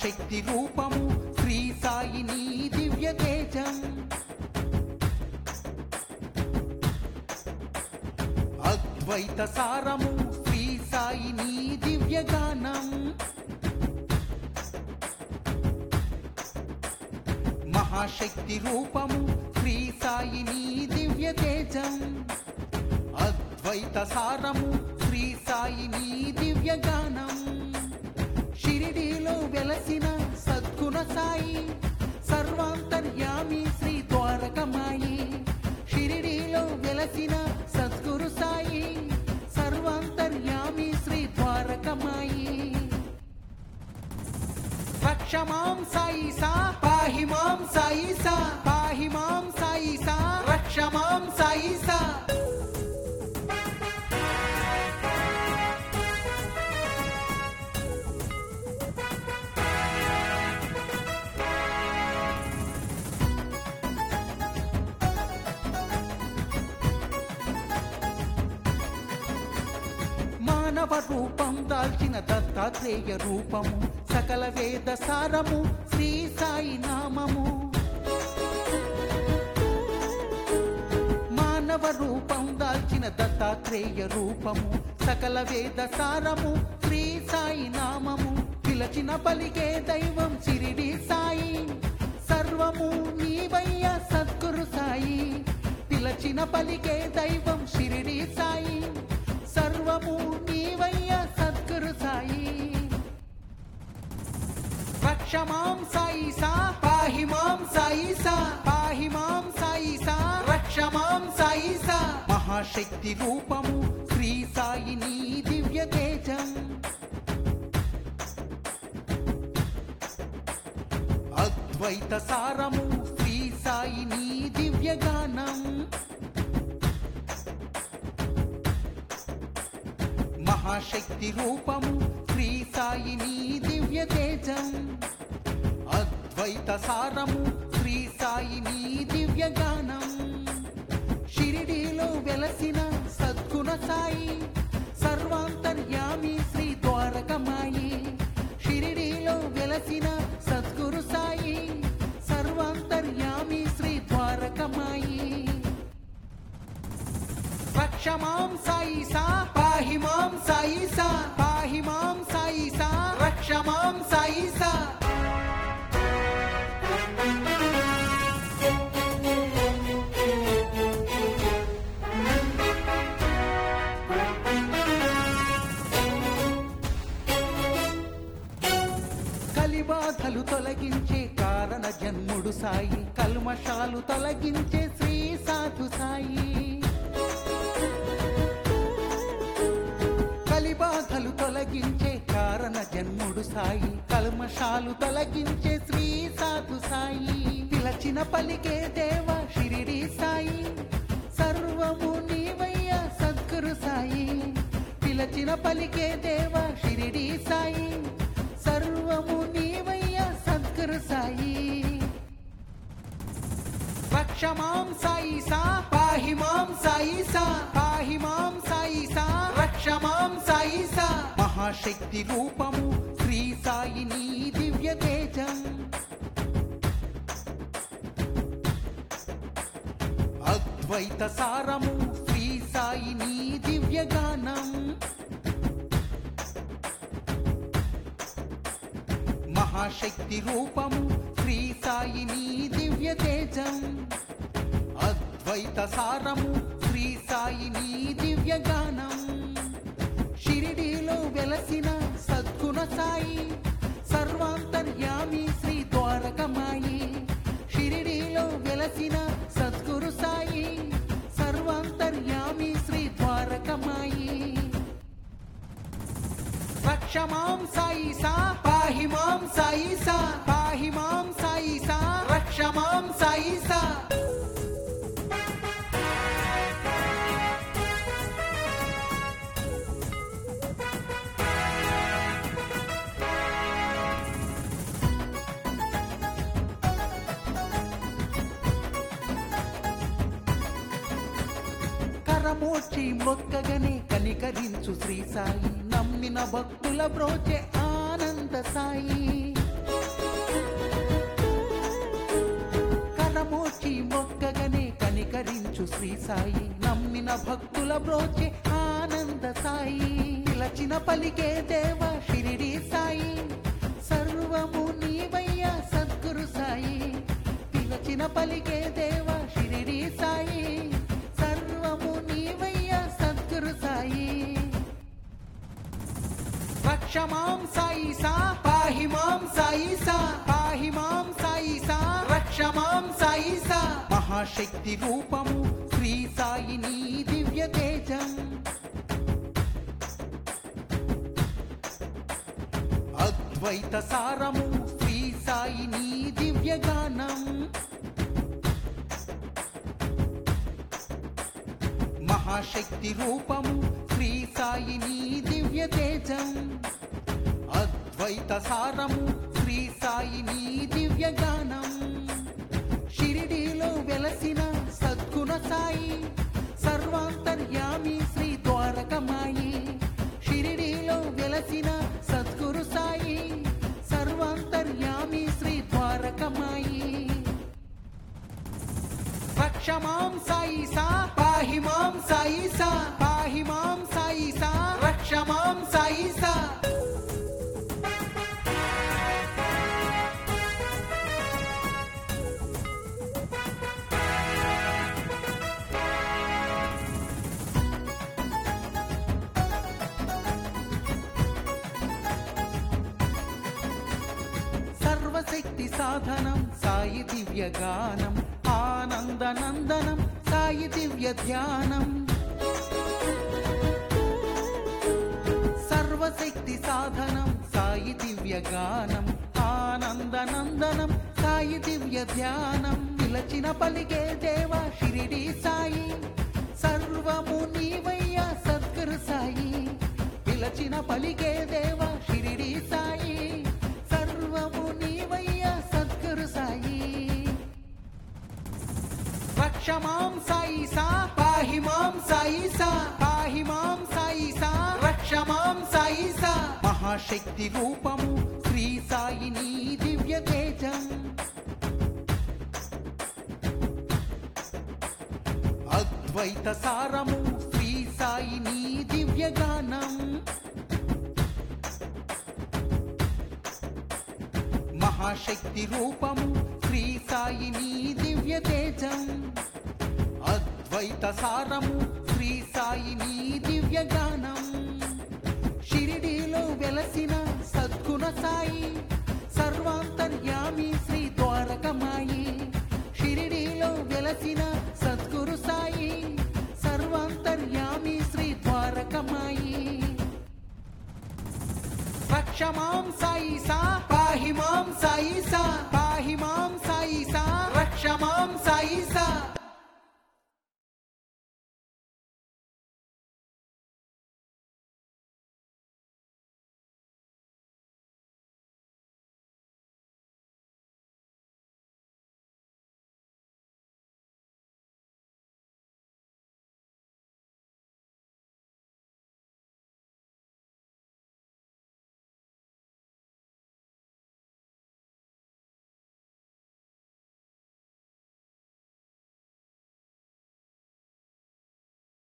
మహాశక్తి రూపము శ్రీ సాయిని దివ్య తేజం అద్వైత సారము శ్రీ సాయిని దివ్య గానం మహాశక్తి రూపము శ్రీ సాయిని దివ్య తేజం అద్వైత సారము శ్రీ సాయిని దివ్య గానం షిరిడీలో వెలసిన సద్గుణ సాయి సర్వాంతర్యామి శ్రీ ద్వారకమాయి షిరిడీలో వెలసిన సద్గురు సాయి సర్వాంతర్యామి శ్రీ ద్వారకమాయి రక్ష మాం సాయి సా పాహి మాం సాయి సా పాహి మాం సాయి సా రక్ష మాం సాయి సా మానవ రూపం దాల్చిన దత్తాత్రేయ రూపము సకల వేద సారము శ్రీ సాయి నామము మానవ రూపం దాల్చిన దత్తాత్రేయ రూపము సకల వేద సారము శ్రీ సాయి నామము పిలచిన పలికే దైవం సిరిడి సాయి సర్వము నీవయ్య సద్గురు సాయి పిలచిన పలికే దైవం షిరిడి సాయి సర్వము నీవయ్య సద్గురు సాయి రక్ష మాం సాయి సా పాహి మాం సాయి సా పాహి మాం సాయి సా రక్ష మాం సాయి సా మహాశక్తి రూపము శ్రీ సాయిని దివ్య తేజం అద్వైత సారము శ్రీ సాయిని దివ్య గానం మహాశక్తి రూపము శ్రీ సాయిని దివ్య తేజం అద్వైత సారము శ్రీ సాయిని దివ్య గానం షిరిడీలో వెలసిన సద్గుణ సాయి సర్వాంతర్యామి శ్రీ ద్వారకమాయి షిరిడీలో వెలసిన సద్గురు సాయి సర్వాంతర్యామి శ్రీ ద్వారకమాయి రక్ష మాం సాయి సా పాహి మాం సాయి సా పాహి మాం సాయి సా రక్ష మాం సాయి సా కలిబాధలు తొలగించే కారణ జన్ముడు సాయి కల్మషాలు తొలగించే శ్రీ సాధు సాయి కలిబాధలు తొలగించే కారణ జన్ముడు సాయి కల్మషాలు తొలగించే శ్రీ సాధు సాయి పిలచిన పలికే దేవ షిరిడి సాయి సర్వము నీవయ్య సద్గురు సాయి పిలచిన పలికే దేవ షిరిడి సాయి సర్వము నీవయ్య సద్గురు సాయి రక్ష మాం సాయి సా పాహి మాం సాయి సా పాహి మాం సాయి సా రక్ష మాం సాయి సా మహాశక్తి రూపము శ్రీ సాయిని దివ్య తేజం అద్వైత సారము శ్రీ సాయిని దివ్య గానం మహాశక్తి రూపము శ్రీ సాయిని దివ్య తేజం అద్వైత సారము శ్రీ సాయిని దివ్య గానం షిరిడీలో వెలసిన సద్గుణ సాయి సర్వాంతర్యామి శ్రీ ద్వారకమాయి షిరిడీలో వెలసిన సద్గురు సాయి సర్వాంతర్యామి శ్రీ ద్వారకమాయి రక్ష మాం సాయి సా పాహి మాం సాయి సా పాహి మాం సాయి సా రక్ష మాం సాయి సా కరమోచి మొక్కగనే కనికరించు శ్రీ సాయి నమ్మిన భక్తుల బ్రోచే ఆనంద సాయి దీవించు శ్రీ సాయి నమ్మిన భక్తుల బ్రోచే ఆనంద సాయి పిలచిన పలికే దేవ షిరిడి సాయి సర్వము నీవయ్య సద్గురు సాయి పిలచిన పలికే దేవ షిరిడి సాయి సర్వము నీవయ్య సద్గురు సాయి రక్ష మాం సాయి సా పాహి మాం సాయి సా పాహి మాం సాయి సా రక్ష మాం సాయి సా మహాశక్తి రూపము శ్రీ సాయి నీ దివ్య తేజం అద్వైత సారము శ్రీ సాయి నీ దివ్య గానం మహాశక్తి రూపము శ్రీ సాయి నీ దివ్య తేజం అద్వైత సారము శ్రీ సాయి నీ దివ్య గానం షిరిడీలో వెలసిన సద్గుణ సాయి సర్వాంతర్యామి శ్రీ ద్వారకమాయి షిరిడీలో వెలసిన సద్గురు సాయి సర్వాంతర్యామి శ్రీ ద్వారకమాయి రక్ష మాం సాయి సా పాహి మాం సాయి సా పాహి మాం సాయి సా రక్ష మాం సాయి సా సర్వశక్తి సాధనం సాయి దివ్య గానం ఆనందనందనం సాయి దివ్య ధ్యానం సర్వశక్తి సాధనం సాయి దివ్య గానం ఆనందనందనం సాయి దివ్య ధ్యానం పిలచిన పలికే దేవ షిరిడి సాయి సర్వము నీవయ్య సద్గురు సాయి పిలచిన పలికే దేవ షిరిడి సాయి సర్వము నీవయ్య సద్గురు సాయి రక్ష మాం సాయి సా పాహి మాం సాయి సా పాహి మాం సాయి సా రక్ష మాం సాయి సా మహాశక్తి రూపము శ్రీ సాయి నీ దివ్య తేజం అద్వైత సారము శ్రీ సాయి నీ దివ్య గానం మహాశక్తి రూపము శ్రీ సాయి నీ దివ్య తేజం అద్వైత సారము శ్రీ సాయి నీ దివ్య గానం షిరిడీలో వెలసిన సద్గుణ సాయి సర్వాంతర్యామి శ్రీ ద్వారకమాయి షిరిడీలో వెలసిన సద్గురు సాయి సర్వాంతర్యామి శ్రీ ద్వారకమాయి రక్ష మాం సాయి సా